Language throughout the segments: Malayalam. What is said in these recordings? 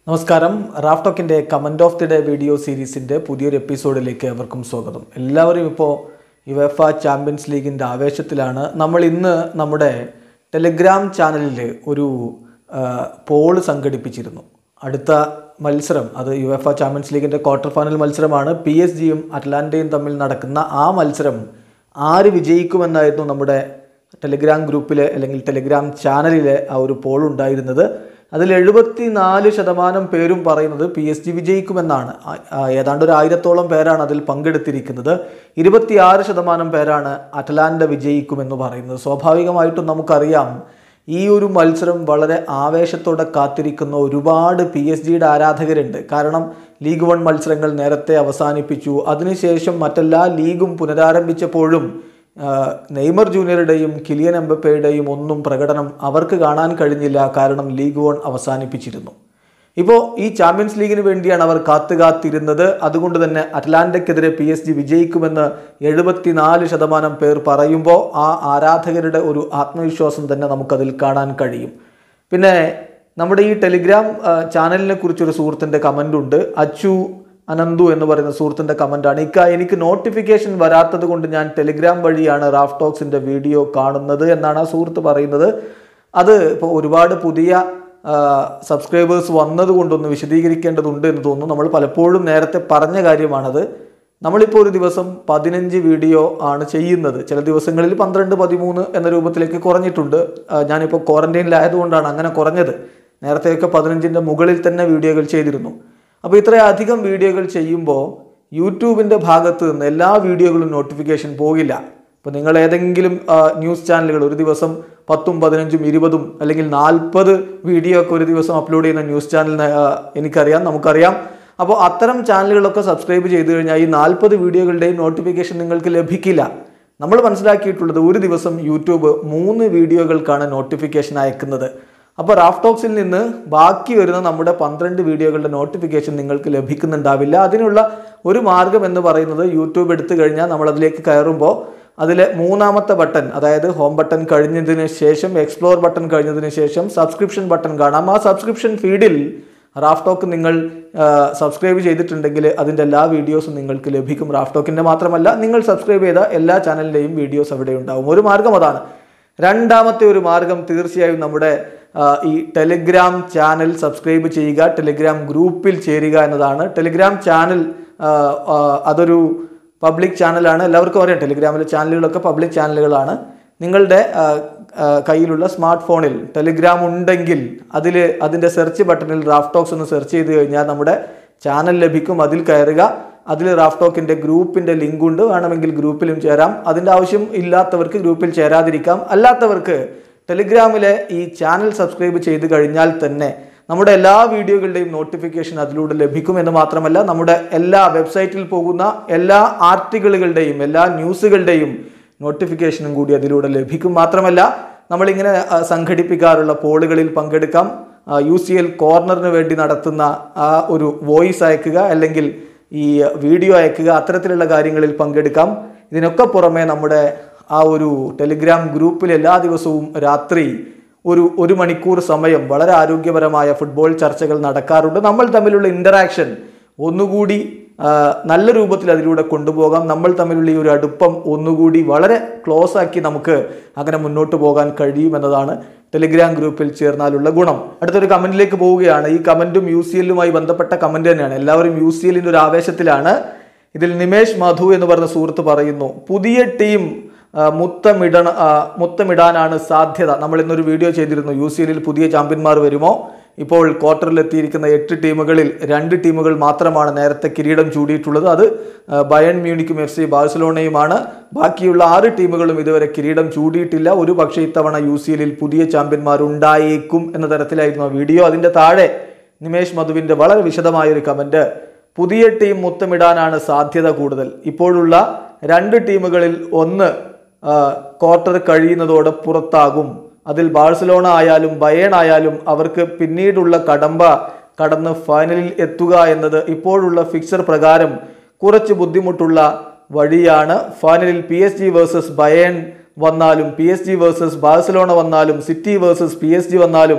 നമസ്കാരം റാഫ്ടോക്കിൻ്റെ comment of the day video സീരീസിൻ്റെ പുതിയൊരു എപ്പിസോഡിലേക്ക് അവർക്കും സ്വാഗതം എല്ലാവരും ഇപ്പോൾ യുവഫ ചാമ്പ്യൻസ് ലീഗിൻ്റെ ആവേശത്തിലാണ് നമ്മൾ ഇന്ന് നമ്മുടെ ടെലിഗ്രാം ചാനലിൽ ഒരു ആ, പോള് സംഘടിപ്പിച്ചിരുന്നു അടുത്ത മത്സരം അത് യുവഫ ചാമ്പ്യൻസ് ലീഗിൻ്റെ ക്വാർട്ടർ ഫൈനൽ മത്സരമാണ് പി എസ് ജിയും അറ്റ്ലാന്റയും തമ്മിൽ നടക്കുന്ന ആ മത്സരം ആര് വിജയിക്കുമെന്നായിരുന്നു നമ്മുടെ ടെലിഗ്രാം ഗ്രൂപ്പിലെ അല്ലെങ്കിൽ ടെലിഗ്രാം ചാനലിലെ ആ ഒരു പോൾ ഉണ്ടായിരുന്നത് അതിൽ എഴുപത്തി നാല് ശതമാനം പേരും പറയുന്നത് പി എസ് ജി വിജയിക്കുമെന്നാണ് ആ- ആ ഏതാണ്ട് ഒരു ആയിരത്തോളം പേരാണ് അതിൽ പങ്കെടുത്തിരിക്കുന്നത് ഇരുപത്തിയാറ് ശതമാനം പേരാണ് അറ്റലാന്റ വിജയിക്കുമെന്ന് പറയുന്നത് സ്വാഭാവികമായിട്ടും നമുക്കറിയാം ഈ ഒരു മത്സരം വളരെ ആവേശത്തോടെ കാത്തിരിക്കുന്ന ഒരുപാട് പി എസ് ജിയുടെ ആരാധകരുണ്ട് കാരണം ലീഗ് വൺ മത്സരങ്ങൾ നേരത്തെ അവസാനിപ്പിച്ചു അതിനുശേഷം മറ്റെല്ലാ ലീഗും പുനരാരംഭിച്ചപ്പോഴും ആ, നെയ്മർ ജൂനിയറുടെയും കിലിയൻ എംബപ്പയുടെയും ഒന്നും പ്രകടനം അവർക്ക് കാണാൻ കഴിഞ്ഞില്ല കാരണം ലീഗ് വൺ അവസാനിപ്പിച്ചിരുന്നു ഇപ്പോൾ ഈ ചാമ്പ്യൻസ് ലീഗിന് വേണ്ടിയാണ് അവർ കാത്തു കാത്തിരുന്നത് അതുകൊണ്ട് തന്നെ അറ്റ്ലാന്റയ്ക്കെതിരെ പി എസ് ജി വിജയിക്കുമെന്ന് എഴുപത്തിനാല് ശതമാനം പേർ പറയുമ്പോൾ ആ ആരാധകരുടെ ഒരു ആത്മവിശ്വാസം തന്നെ നമുക്കതിൽ കാണാൻ കഴിയും പിന്നെ നമ്മുടെ ഈ ടെലിഗ്രാം ആ, ചാനലിനെ കുറിച്ചൊരു സുഹൃത്തിൻ്റെ കമൻ്റ് ഉണ്ട് അച്ചു അനന്തു എന്ന് പറയുന്ന സുഹൃത്തിൻ്റെ കമൻ്റാണ് ഇക്ക എനിക്ക് നോട്ടിഫിക്കേഷൻ വരാത്തത് കൊണ്ട് ഞാൻ ടെലിഗ്രാം വഴിയാണ് റാഫ് ടോക്സിൻ്റെ വീഡിയോ കാണുന്നത് എന്നാണ് ആ സുഹൃത്ത് പറയുന്നത് അത് ഇപ്പോൾ ഒരുപാട് പുതിയ സബ്സ്ക്രൈബേഴ്സ് വന്നതുകൊണ്ടൊന്ന് വിശദീകരിക്കേണ്ടതുണ്ട് എന്ന് തോന്നുന്നു നമ്മൾ പലപ്പോഴും നേരത്തെ പറഞ്ഞ കാര്യമാണത് നമ്മളിപ്പോൾ ഒരു ദിവസം പതിനഞ്ച് വീഡിയോ ആണ് ചെയ്യുന്നത് ചില ദിവസങ്ങളിൽ പന്ത്രണ്ട് പതിമൂന്ന് എന്ന രൂപത്തിലേക്ക് കുറഞ്ഞിട്ടുണ്ട് ആ, ഞാനിപ്പോൾ ക്വാറന്റൈനിലായതുകൊണ്ടാണ് അങ്ങനെ കുറഞ്ഞത് നേരത്തെയൊക്കെ പതിനഞ്ചിൻ്റെ മുകളിൽ തന്നെ വീഡിയോകൾ ചെയ്തിരുന്നു അപ്പോൾ ഇത്രയധികം വീഡിയോകൾ ചെയ്യുമ്പോൾ യൂട്യൂബിൻ്റെ ഭാഗത്ത് നിന്ന് എല്ലാ വീഡിയോകളും നോട്ടിഫിക്കേഷൻ പോകില്ല ഇപ്പോൾ നിങ്ങൾ ഏതെങ്കിലും ആ, ന്യൂസ് ചാനലുകൾ ഒരു ദിവസം പത്തും പതിനഞ്ചും ഇരുപതും അല്ലെങ്കിൽ നാൽപ്പത് വീഡിയോ ഒക്കെ ഒരു ദിവസം അപ്ലോഡ് ചെയ്യുന്ന ന്യൂസ് ചാനലിന് ആ, എനിക്കറിയാം നമുക്കറിയാം അപ്പോൾ അത്തരം ചാനലുകളൊക്കെ സബ്സ്ക്രൈബ് ചെയ്ത് കഴിഞ്ഞാൽ ഈ നാൽപ്പത് വീഡിയോകളുടെയും നോട്ടിഫിക്കേഷൻ നിങ്ങൾക്ക് ലഭിക്കില്ല നമ്മൾ മനസ്സിലാക്കിയിട്ടുള്ളത് ഒരു ദിവസം യൂട്യൂബ് മൂന്ന് വീഡിയോകൾക്കാണ് നോട്ടിഫിക്കേഷൻ അയക്കുന്നത് അപ്പോൾ റാഫ് ടോക്സിൽ നിന്ന് ബാക്കി വരുന്ന നമ്മുടെ പന്ത്രണ്ട് വീഡിയോകളുടെ നോട്ടിഫിക്കേഷൻ നിങ്ങൾക്ക് ലഭിക്കുന്നുണ്ടാവില്ല അതിനുള്ള ഒരു മാർഗം എന്ന് പറയുന്നത് യൂട്യൂബ് എടുത്തു കഴിഞ്ഞാൽ നമ്മൾ അതിലേക്ക് കയറുമ്പോൾ അതിലെ മൂന്നാമത്തെ ബട്ടൺ അതായത് ഹോം ബട്ടൺ കഴിഞ്ഞതിന് ശേഷം എക്സ്പ്ലോർ ബട്ടൺ കഴിഞ്ഞതിന് ശേഷം സബ്സ്ക്രിപ്ഷൻ ബട്ടൺ കാണാം ആ സബ്സ്ക്രിപ്ഷൻ ഫീഡിൽ റാഫ് ടോക്ക് നിങ്ങൾ സബ്സ്ക്രൈബ് ചെയ്തിട്ടുണ്ടെങ്കിൽ അതിൻ്റെ എല്ലാ വീഡിയോസും നിങ്ങൾക്ക് ലഭിക്കും റാഫ് ടോക്കിൻ്റെ മാത്രമല്ല നിങ്ങൾ സബ്സ്ക്രൈബ് ചെയ്ത എല്ലാ ചാനലിൻ്റെയും വീഡിയോസ് അവിടെ ഉണ്ടാവും ഒരു മാർഗം അതാണ് രണ്ടാമത്തെ ഒരു മാർഗം തീർച്ചയായും നമ്മുടെ ആ, ഈ ടെലിഗ്രാം ചാനൽ സബ്സ്ക്രൈബ് ചെയ്യുക ടെലിഗ്രാം ഗ്രൂപ്പിൽ ചേരുക എന്നതാണ് ടെലിഗ്രാം ചാനൽ ആ, ആ, അതൊരു പബ്ലിക് ചാനലാണ് എല്ലാവർക്കും അറിയാം ടെലിഗ്രാമിലെ ചാനലുകളൊക്കെ പബ്ലിക് ചാനലുകളാണ് നിങ്ങളുടെ ആ, ആ, കയ്യിലുള്ള സ്മാർട്ട് ഫോണിൽ ടെലിഗ്രാം ഉണ്ടെങ്കിൽ അതിൽ അതിൻ്റെ സെർച്ച് ബട്ടണിൽ റാഫ് ടോക്സ് ഒന്ന് സെർച്ച് ചെയ്ത് കഴിഞ്ഞാൽ നമ്മുടെ ചാനൽ ലഭിക്കും അതിൽ കയറുക അതിൽ റാഫ് ടോക്കിൻ്റെ ഗ്രൂപ്പിൻ്റെ ലിങ്ക് ഉണ്ട് വേണമെങ്കിൽ ഗ്രൂപ്പിലും ചേരാം അതിൻ്റെ ആവശ്യം ഇല്ലാത്തവർക്ക് ഗ്രൂപ്പിൽ ചേരാതിരിക്കാം അല്ലാത്തവർക്ക് ടെലിഗ്രാമിലെ ഈ ചാനൽ സബ്സ്ക്രൈബ് ചെയ്ത് കഴിഞ്ഞാൽ തന്നെ നമ്മുടെ എല്ലാ വീഡിയോകളുടെയും നോട്ടിഫിക്കേഷൻ അതിലൂടെ ലഭിക്കുമെന്ന് മാത്രമല്ല നമ്മുടെ എല്ലാ വെബ്സൈറ്റിൽ പോകുന്ന എല്ലാ ആർട്ടിക്കിളുകളുടെയും എല്ലാ ന്യൂസുകളുടെയും നോട്ടിഫിക്കേഷനും കൂടി അതിലൂടെ ലഭിക്കും മാത്രമല്ല നമ്മളിങ്ങനെ ആ, സംഘടിപ്പിക്കാറുള്ള പോളുകളിൽ പങ്കെടുക്കാം യു സി എൽ കോർണറിന് വേണ്ടി നടത്തുന്ന ആ ഒരു വോയിസ് അയക്കുക അല്ലെങ്കിൽ ഈ വീഡിയോ അയക്കുക അത്തരത്തിലുള്ള കാര്യങ്ങളിൽ പങ്കെടുക്കാം ഇതിനൊക്കെ പുറമെ നമ്മുടെ ആ ഒരു ടെലിഗ്രാം ഗ്രൂപ്പിൽ എല്ലാ ദിവസവും രാത്രി ഒരു ഒരു മണിക്കൂർ സമയം വളരെ ആരോഗ്യപരമായ ഫുട്ബോൾ ചർച്ചകൾ നടക്കാറുണ്ട് നമ്മൾ തമ്മിലുള്ള ഇൻ്ററാക്ഷൻ ഒന്നുകൂടി ആ, നല്ല രൂപത്തിൽ അതിലൂടെ കൊണ്ടുപോകാം നമ്മൾ തമ്മിലുള്ള ഈ ഒരു അടുപ്പം ഒന്നുകൂടി വളരെ ക്ലോസ് ആക്കി നമുക്ക് അങ്ങനെ മുന്നോട്ട് പോകാൻ കഴിയുമെന്നതാണ് ടെലിഗ്രാം ഗ്രൂപ്പിൽ ചേർന്നാലുള്ള ഗുണം അടുത്തൊരു കമന്റിലേക്ക് പോവുകയാണ് ഈ കമന്റും യു സി എല്ലുമായി ബന്ധപ്പെട്ട കമന്റ് തന്നെയാണ് എല്ലാവരും യു സി എല്ലിൻ്റെ ഒരു ആവേശത്തിലാണ് ഇതിൽ നിമേഷ് മധു എന്ന് പറഞ്ഞ സുഹൃത്ത് പറയുന്നു പുതിയ ടീം ആ, മുത്തമിടണ ആ, മുത്തമിടാനാണ് സാധ്യത നമ്മൾ ഇന്നൊരു വീഡിയോ ചെയ്തിരുന്നു യു സി എല്ലിൽ പുതിയ ചാമ്പ്യന്മാർ വരുമോ ഇപ്പോൾ ക്വാർട്ടറിൽ എത്തിയിരിക്കുന്ന എട്ട് ടീമുകളിൽ രണ്ട് ടീമുകൾ മാത്രമാണ് നേരത്തെ കിരീടം ചൂടിയിട്ടുള്ളത് അത് ആ, ബയൺ മ്യൂണിക്കും എഫ് സി ബാഴ്സലോണയുമാണ് ബാക്കിയുള്ള ആറ് ടീമുകളും ഇതുവരെ കിരീടം ചൂടിയിട്ടില്ല ഒരു പക്ഷേ ഇത്തവണ യു സി എല്ലിൽ പുതിയ ചാമ്പ്യന്മാർ ഉണ്ടായേക്കും എന്ന തരത്തിലായിരുന്നു ആ വീഡിയോ അതിൻ്റെ താഴെ നിമേഷ് മധുവിൻ്റെ വളരെ വിശദമായ ഒരു കമൻറ്റ് പുതിയ ടീം മുത്തമിടാനാണ് സാധ്യത കൂടുതൽ ഇപ്പോഴുള്ള രണ്ട് ടീമുകളിൽ ഒന്ന് ആ, ക്വാർട്ടർ കഴിയുന്നതോടെ പുറത്താകും അതിൽ ബാഴ്സലോണ ആയാലും ബയേൺ ആയാലും അവർക്ക് പിന്നീടുള്ള കടമ്പ കടന്ന് ഫൈനലിൽ എത്തുക എന്നത് ഇപ്പോഴുള്ള ഫിക്സർ പ്രകാരം കുറച്ച് ബുദ്ധിമുട്ടുള്ള വഴിയാണ് ഫൈനലിൽ P S G versus Bayern വന്നാലും P S G versus Barcelona വന്നാലും City versus P S G വന്നാലും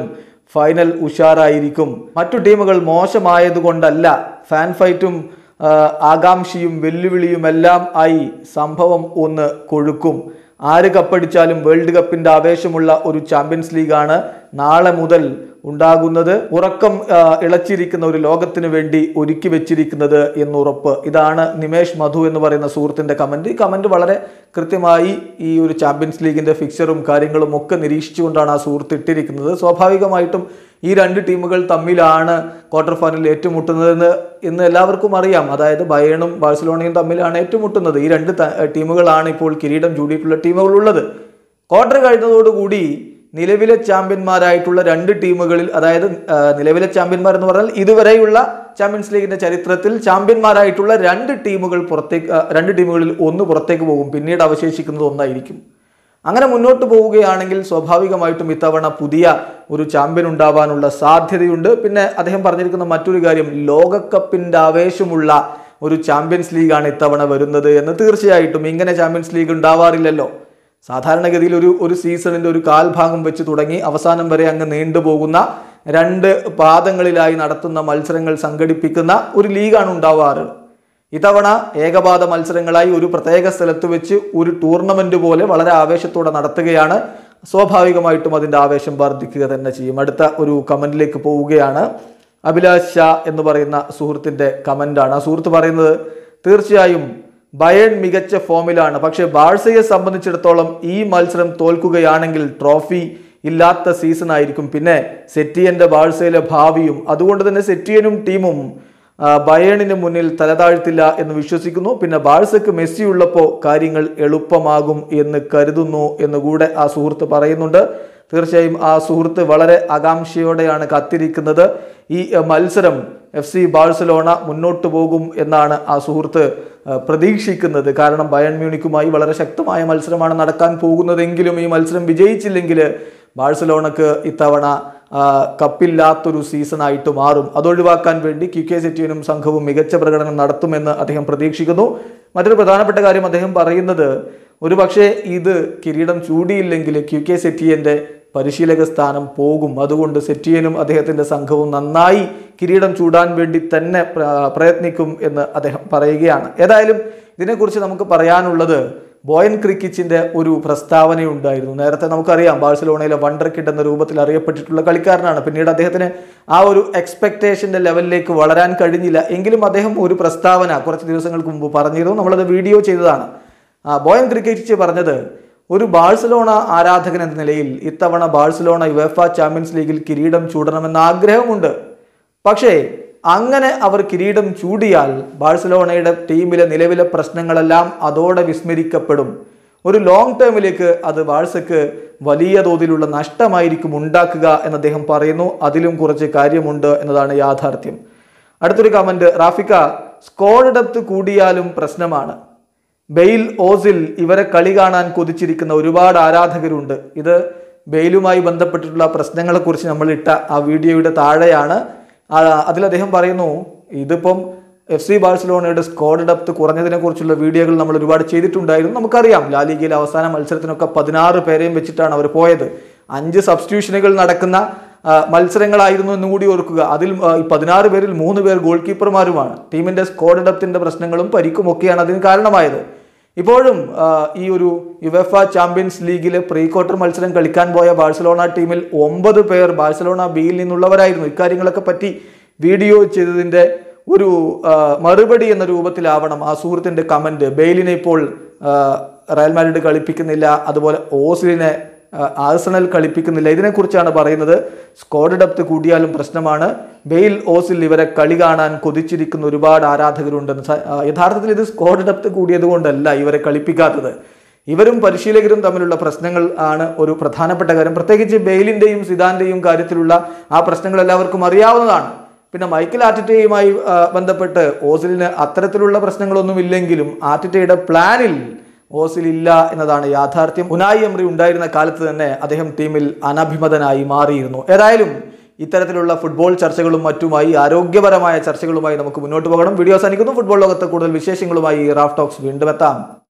ഫൈനൽ ഉഷാറായിരിക്കും മറ്റു ടീമുകൾ മോശമായതുകൊണ്ടല്ല ഫാൻ ഫൈറ്റും ആ, ആകാംക്ഷയും വെല്ലുവിളിയും എല്ലാം ആയി സംഭവം ഒന്ന് കൊഴുക്കും ആര് കപ്പടിച്ചാലും വേൾഡ് കപ്പിന്റെ ആവേശമുള്ള ഒരു ചാമ്പ്യൻസ് ലീഗാണ് നാളെ മുതൽ ഉണ്ടാകുന്നത് ഉറക്കം ആ, ഇളച്ചിരിക്കുന്ന ഒരു ലോകത്തിന് വേണ്ടി ഒരുക്കി വെച്ചിരിക്കുന്നത് എന്നുറപ്പ് ഇതാണ് നിമേഷ് മധു എന്ന് പറയുന്ന സുഹൃത്തിന്റെ കമന്റ് ഈ കമന്റ് വളരെ കൃത്യമായി ഈ ഒരു ചാമ്പ്യൻസ് ലീഗിന്റെ ഫിക്സറും കാര്യങ്ങളും ഒക്കെ നിരീക്ഷിച്ചുകൊണ്ടാണ് ആ സുഹൃത്ത് ഇട്ടിരിക്കുന്നത് സ്വാഭാവികമായിട്ടും ഈ രണ്ട് ടീമുകൾ തമ്മിലാണ് ക്വാർട്ടർ ഫൈനലിൽ ഏറ്റുമുട്ടുന്നതെന്ന് ഇന്ന് എല്ലാവർക്കും അറിയാം അതായത് ബയേണും ബാഴ്സലോണയും തമ്മിലാണ് ഏറ്റുമുട്ടുന്നത് ഈ രണ്ട് ത- ടീമുകളാണ് ഇപ്പോൾ കിരീടം ചൂടിയിട്ടുള്ള ടീമുകളുള്ളത് ക്വാർട്ടർ കഴിഞ്ഞതോടുകൂടി നിലവിലെ ചാമ്പ്യന്മാരായിട്ടുള്ള രണ്ട് ടീമുകളിൽ അതായത് ആ, നിലവിലെ ചാമ്പ്യന്മാർ എന്ന് പറഞ്ഞാൽ ഇതുവരെയുള്ള ചാമ്പ്യൻസ് ലീഗിന്റെ ചരിത്രത്തിൽ ചാമ്പ്യന്മാരായിട്ടുള്ള രണ്ട് ടീമുകൾ പുറത്തേക്ക് ആ, രണ്ട് ടീമുകളിൽ ഒന്ന് പുറത്തേക്ക് പോകും പിന്നീട് അവശേഷിക്കുന്നത് ഒന്നായിരിക്കും അങ്ങനെ മുന്നോട്ട് പോവുകയാണെങ്കിൽ സ്വാഭാവികമായിട്ടും ഇത്തവണ പുതിയ ഒരു ചാമ്പ്യൻ ഉണ്ടാവാനുള്ള സാധ്യതയുണ്ട് പിന്നെ അദ്ദേഹം പറഞ്ഞിരിക്കുന്ന മറ്റൊരു കാര്യം ലോകകപ്പിന്റെ ആവേശമുള്ള ഒരു ചാമ്പ്യൻസ് ലീഗാണ് ഇത്തവണ വരുന്നത് എന്ന് തീർച്ചയായിട്ടും ഇങ്ങനെ ചാമ്പ്യൻസ് ലീഗ് ഉണ്ടാവാറില്ലല്ലോ സാധാരണഗതിയിൽ ഒരു ഒരു സീസണിന്റെ ഒരു കാൽഭാഗം വെച്ച് തുടങ്ങി അവസാനം വരെ അങ്ങ് നീണ്ടുപോകുന്ന രണ്ട് പാദങ്ങളിലായി നടത്തുന്ന മത്സരങ്ങൾ സംഘടിപ്പിക്കുന്ന ഒരു ലീഗാണ് ഉണ്ടാവാറ് ഇത്തവണ ഏകപാത മത്സരങ്ങളായി ഒരു പ്രത്യേക സ്ഥലത്ത് വെച്ച് ഒരു ടൂർണമെന്റ് പോലെ വളരെ ആവേശത്തോടെ നടത്തുകയാണ് സ്വാഭാവികമായിട്ടും അതിന്റെ ആവേശം വർദ്ധിക്കുക തന്നെ ചെയ്യും അടുത്ത ഒരു കമന്റിലേക്ക് പോവുകയാണ് അഭിലാഷ് ഷാ എന്ന് പറയുന്ന സുഹൃത്തിന്റെ കമന്റാണ് ആ സുഹൃത്ത് പറയുന്നത് തീർച്ചയായും ബയൺ മികച്ച ഫോമിലാണ് പക്ഷേ ബാഴ്സയെ സംബന്ധിച്ചിടത്തോളം ഈ മത്സരം തോൽക്കുകയാണെങ്കിൽ ട്രോഫി ഇല്ലാത്ത സീസൺ ആയിരിക്കും പിന്നെ സെറ്റിയന്റെ ബാഴ്സയിലെ ഭാവിയും അതുകൊണ്ട് തന്നെ സെറ്റിയനും ടീമും ആ, ബയേണിന് മുന്നിൽ തലതാഴ്ത്തില്ല എന്ന് വിശ്വസിക്കുന്നു പിന്നെ ബാഴ്സക്ക് മെസ്സി ഉള്ളപ്പോൾ കാര്യങ്ങൾ എളുപ്പമാകും എന്ന് കരുതുന്നു എന്നുകൂടെ ആ സുഹൃത്ത് പറയുന്നുണ്ട് തീർച്ചയായും ആ സുഹൃത്ത് വളരെ ആകാംക്ഷയോടെയാണ് കാത്തിരിക്കുന്നത് ഈ അഹ്, മത്സരം എഫ് സി ബാഴ്സലോണ മുന്നോട്ട് പോകും എന്നാണ് ആ സുഹൃത്ത് അഹ്, പ്രതീക്ഷിക്കുന്നത് കാരണം ബയൺ മ്യൂണിക്കുമായി വളരെ ശക്തമായ മത്സരമാണ് നടക്കാൻ പോകുന്നതെങ്കിലും ഈ മത്സരം വിജയിച്ചില്ലെങ്കിൽ ബാഴ്സലോണക്ക് ഇത്തവണ ആ, കപ്പില്ലാത്തൊരു സീസണായിട്ട് മാറും അതൊഴിവാക്കാൻ വേണ്ടി ക്യു കെ സെറ്റിയനും സംഘവും മികച്ച പ്രകടനം നടത്തുമെന്ന് അദ്ദേഹം പ്രതീക്ഷിക്കുന്നു മറ്റൊരു പ്രധാനപ്പെട്ട കാര്യം അദ്ദേഹം പറയുന്നത് ഒരു പക്ഷേ ഇത് കിരീടം ചൂടിയില്ലെങ്കിൽ ക്യു കെ സെറ്റിയന്റെ പരിശീലക സ്ഥാനം പോകും അതുകൊണ്ട് സെറ്റിയനും അദ്ദേഹത്തിന്റെ സംഘവും നന്നായി കിരീടം ചൂടാൻ വേണ്ടി തന്നെ പ്ര- പ്രയത്നിക്കും എന്ന് അദ്ദേഹം പറയുകയാണ് ഏതായാലും ഇതിനെക്കുറിച്ച് നമുക്ക് പറയാനുള്ളത് ബോയൻ ക്രിക്കിച്ചിന്റെ ഒരു പ്രസ്താവനയുണ്ടായിരുന്നു നേരത്തെ നമുക്കറിയാം ബാഴ്സലോണയിലെ വണ്ടർ കിഡ് എന്ന രൂപത്തിൽ അറിയപ്പെട്ടിട്ടുള്ള കളിക്കാരനാണ് പിന്നീട് അദ്ദേഹത്തിന് ആ ഒരു എക്സ്പെക്ടേഷന്റെ ലെവലിലേക്ക് വളരാൻ കഴിഞ്ഞില്ല എങ്കിലും അദ്ദേഹം ഒരു പ്രസ്താവന കുറച്ച് ദിവസങ്ങൾക്ക് മുമ്പ് പറഞ്ഞിരുന്നു നമ്മളത് വീഡിയോ ചെയ്തതാണ് ആ, ബോയൻ ക്രിക്കറ്റ് പറഞ്ഞത് ഒരു ബാഴ്സലോണ ആരാധകൻ എന്ന നിലയിൽ ഇത്തവണ ബാഴ്സലോണ യുവേഫ ചാമ്പ്യൻസ് ലീഗിൽ കിരീടം ചൂടണമെന്ന ആഗ്രഹമുണ്ട് പക്ഷേ അങ്ങനെ അവർ കിരീടം ചൂടിയാൽ ബാഴ്സലോണയുടെ ടീമിലെ നിലവിലെ പ്രശ്നങ്ങളെല്ലാം അതോടെ വിസ്മരിക്കപ്പെടും ഒരു ലോങ് ടേമിലേക്ക് അത് ബാഴ്സക്ക് വലിയ തോതിലുള്ള നഷ്ടമായിരിക്കും ഉണ്ടാക്കുക എന്ന് അദ്ദേഹം പറയുന്നു അതിലും കുറച്ച് കാര്യമുണ്ട് എന്നതാണ് യാഥാർത്ഥ്യം അടുത്തൊരു കമന്റ് റാഫിക്ക സ്കോഡ് ഡെപ്ത് കൂടിയാലും പ്രശ്നമാണ് ബെയിൽ ഓസിൽ ഇവരെ കളി കാണാൻ കൊതിച്ചിരിക്കുന്ന ഒരുപാട് ആരാധകരുണ്ട് ഇത് ബെയിലുമായി ബന്ധപ്പെട്ടിട്ടുള്ള പ്രശ്നങ്ങളെക്കുറിച്ച് നമ്മൾ ഇട്ട ആ വീഡിയോയുടെ താഴെയാണ് ആ, അതിൽ അദ്ദേഹം പറയുന്നു ഇതിപ്പം എഫ് സി ബാഴ്സലോണയുടെ സ്കോഡ് ഡെപ്ത് കുറഞ്ഞതിനെ കുറിച്ചുള്ള വീഡിയോകൾ നമ്മൾ ഒരുപാട് ചെയ്തിട്ടുണ്ടായിരുന്നു നമുക്കറിയാം ലാലിഗയിലെ അവസാന മത്സരത്തിനൊക്കെ പതിനാറ് പേരെയും വെച്ചിട്ടാണ് അവർ പോയത് അഞ്ച് സബ്സ്റ്റിറ്റ്യൂഷനുകൾ നടക്കുന്ന ആ, മത്സരങ്ങളായിരുന്നു എന്നും കൂടി ഓർക്കുക അതിൽ ആ, ഈ പതിനാറ് പേരിൽ മൂന്ന് പേർ ഗോൾ കീപ്പർമാരുമാണ് ടീമിന്റെ സ്കോഡ് ഡെപ്തിന്റെ പ്രശ്നങ്ങളും പരിക്കും ഒക്കെയാണ് അതിന് കാരണമായത് ഇപ്പോഴും ആ, ഈ ഒരു യുവഫ ചാമ്പ്യൻസ് ലീഗിലെ പ്രീ ക്വാർട്ടർ മത്സരം കളിക്കാൻ പോയ ബാഴ്സലോണ ടീമിൽ ഒമ്പത് പേർ ബാഴ്സലോണ ബിയിൽ നിന്നുള്ളവരായിരുന്നു ഇക്കാര്യങ്ങളൊക്കെ പറ്റി വീഡിയോ ചെയ്തതിന്റെ ഒരു ആ, മറുപടി എന്ന രൂപത്തിലാവണം ആ സുഹൃത്തിന്റെ കമന്റ് ബെയിലിനെ ഇപ്പോൾ ആ, റയൽ മാഡ്രിഡ് കളിപ്പിക്കുന്നില്ല അതുപോലെ ഓസ്ലിനെ ആ, ആഴ്സണൽ കളിപ്പിക്കുന്നില്ല ഇതിനെക്കുറിച്ചാണ് പറയുന്നത് സ്കോഡ് ഡെപ്ത് കൂടിയാലും പ്രശ്നമാണ് ബെയിൽ ഓസിൽ ഇവരെ കളി കാണാൻ കൊതിച്ചിരിക്കുന്ന ഒരുപാട് ആരാധകരുണ്ടെന്ന് സ- ആ, യഥാർത്ഥത്തിൽ ഇത് സ്കോഡ് ഡെപ്ത് കൂടിയത് കൊണ്ടല്ല ഇവരെ കളിപ്പിക്കാത്തത് ഇവരും പരിശീലകരും തമ്മിലുള്ള പ്രശ്നങ്ങൾ ആണ് ഒരു പ്രധാനപ്പെട്ട കാര്യം പ്രത്യേകിച്ച് ബെയിലിന്റെയും സിദാന്റെയും കാര്യത്തിലുള്ള ആ പ്രശ്നങ്ങൾ എല്ലാവർക്കും അറിയാവുന്നതാണ് പിന്നെ മൈക്കൽ ആറ്റിറ്റയുമായി ആ, ബന്ധപ്പെട്ട് ഓസിലിന് അത്തരത്തിലുള്ള പ്രശ്നങ്ങളൊന്നും ഇല്ലെങ്കിലും ആറ്റിറ്റയുടെ പ്ലാനിൽ ഓസിൽ ഇല്ല എന്നതാണ് യാഥാർത്ഥ്യം ഉനായി എംറി ഉണ്ടായിരുന്ന കാലത്ത് തന്നെ അദ്ദേഹം ടീമിൽ അനഭിമതനായി മാറിയിരുന്നു ഏതായാലും ഇത്തരത്തിലുള്ള ഫുട്ബോൾ ചർച്ചകളും മറ്റുമായി ആരോഗ്യപരമായ ചർച്ചകളുമായി നമുക്ക് മുന്നോട്ട് പോകണം വീഡിയോ അവസാനിക്കുന്നു ഫുട്ബോൾ ലോകത്തെ കൂടുതൽ വിശേഷങ്ങളുമായി റാഫ് ടോക്സ് വീണ്ടും എത്താം